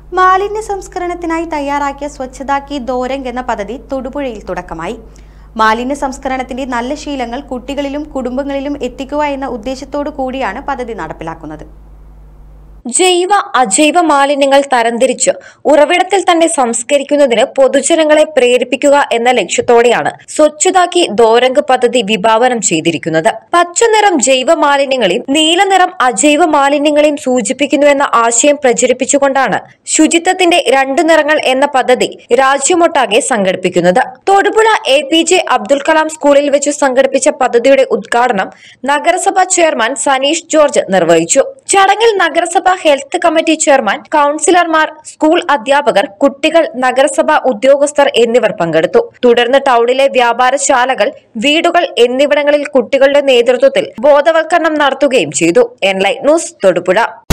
മാലിന്യ സംസ്കരണത്തിനായി തയ്യാറാക്കിയ സ്വച്ഛതാ കി ദോരംഗ് എന്ന പദ്ധതി തൊടുപുഴയിൽ തുടക്കമായി മാലിന്യ സംസ്കരണത്തിന്റെ നല്ല ശീലങ്ങൾ കുട്ടികളിലും കുടുംബങ്ങളിലും എത്തിക്കുക എന്ന ഉദ്ദേശത്തോടു കൂടിയാണ് പദ്ധതി നടപ്പിലാക്കുന്നത് ജൈവ അജൈവ മാലിന്യങ്ങൾ തരംതിരിച്ച് ഉറവിടത്തിൽ തന്നെ സംസ്കരിക്കുന്നതിന് പൊതുജനങ്ങളെ പ്രേരിപ്പിക്കുക എന്ന ലക്ഷ്യത്തോടെയാണ് സ്വച്ഛതാക്കി ദോരംഗ് പദ്ധതി വിഭാവനം ചെയ്തിരിക്കുന്നത് പച്ചനിറം ജൈവ മാലിന്യങ്ങളെയും നീലനിറം അജൈവ മാലിന്യങ്ങളെയും സൂചിപ്പിക്കുന്നുവെന്ന ആശയം പ്രചരിപ്പിച്ചുകൊണ്ടാണ് ശുചിത്വത്തിന്റെ രണ്ടു നിറങ്ങൾ എന്ന പദ്ധതി രാജ്യമൊട്ടാകെ സംഘടിപ്പിക്കുന്നത് Thodupuzha A P J Abdul Kalam സ്കൂളിൽ വെച്ച് സംഘടിപ്പിച്ച പദ്ധതിയുടെ ഉദ്ഘാടനം നഗരസഭാ ചെയർമാൻ സനീഷ് ജോർജ് നിർവഹിച്ചു ചടങ്ങിൽ നഗരസഭ ഹെൽത്ത് കമ്മിറ്റി ചെയർമാൻ കൌൺസിലർമാർ സ്കൂൾ അധ്യാപകർ കുട്ടികൾ നഗരസഭ ഉദ്യോഗസ്ഥർ എന്നിവർ പങ്കെടുത്തു തുടർന്ന് ടൗണിലെ വ്യാപാരശാലകൾ വീടുകൾ എന്നിവിടങ്ങളിൽ കുട്ടികളുടെ നേതൃത്വത്തിൽ ബോധവൽക്കരണം നടത്തുകയും ചെയ്തു എൻലൈറ്റ് ന്യൂസ് തൊടുപുഴ